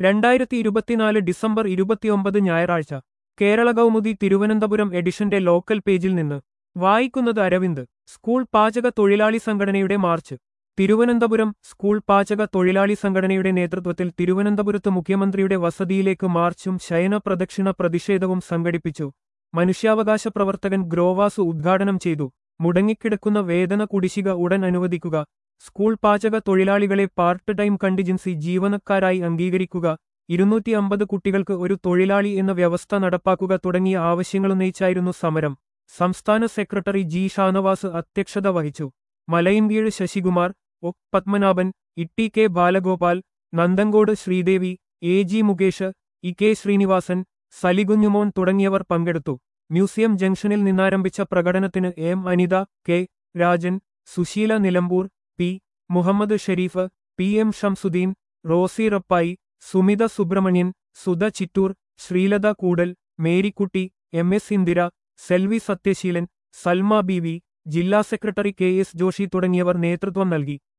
രണ്ടായിരത്തി ഇരുപത്തിനാല് ഡിസംബർ ഇരുപത്തിയൊമ്പത് ഞായറാഴ്ച കേരള കൗമുദി തിരുവനന്തപുരം എഡിഷന്റെ ലോക്കൽ പേജിൽ നിന്ന് വായിക്കുന്നത് അരവിന്ദ് സ്കൂൾ പാചക തൊഴിലാളി സംഘടനയുടെ മാർച്ച് തിരുവനന്തപുരം സ്കൂൾ പാചക തൊഴിലാളി സംഘടനയുടെ നേതൃത്വത്തിൽ തിരുവനന്തപുരത്ത് മുഖ്യമന്ത്രിയുടെ വസതിയിലേക്ക് മാർച്ചും ശയന പ്രദക്ഷിണ പ്രതിഷേധവും സംഘടിപ്പിച്ചു മനുഷ്യാവകാശ പ്രവർത്തകൻ ഗ്രോവാസ് ഉദ്ഘാടനം ചെയ്തു മുടങ്ങിക്കിടക്കുന്ന വേതന കുടിശ്ശിക ഉടൻ അനുവദിക്കുക സ്കൂൾ പാചക തൊഴിലാളികളെ പാർട്ട് ടൈം കണ്ടിജൻസി ജീവനക്കാരായി അംഗീകരിക്കുക ഇരുന്നൂറ്റി അമ്പത് കുട്ടികൾക്ക് ഒരു തൊഴിലാളി എന്ന വ്യവസ്ഥ നടപ്പാക്കുക തുടങ്ങിയ ആവശ്യങ്ങളുന്നയിച്ചായിരുന്നു സമരം സംസ്ഥാന സെക്രട്ടറി ജി ഷാനവാസ് അധ്യക്ഷത വഹിച്ചു Malayinkeezhu Sasikumar O Padmanabhan Itty K Balagopal Nandancode Sreedevi A G Mukesh E K Sreenivasan Salikunjumon തുടങ്ങിയവർ പങ്കെടുത്തു മ്യൂസിയം ജംഗ്ഷനിൽ നിന്നാരംഭിച്ച പ്രകടനത്തിന് M Anitha K Rajan Susheela Nilambur P Muhammad Shareef P M Shamsuddin Rosy Rappai Sumitha Subramanian Sudha Chittoor Sreelatha Koodal Marykutty M S Indira Selvi Sathyaseelan Salma B V ജില്ലാ സെക്രട്ടറി കെ എസ് ജോഷി തുടങ്ങിയവർ നേതൃത്വം നൽകി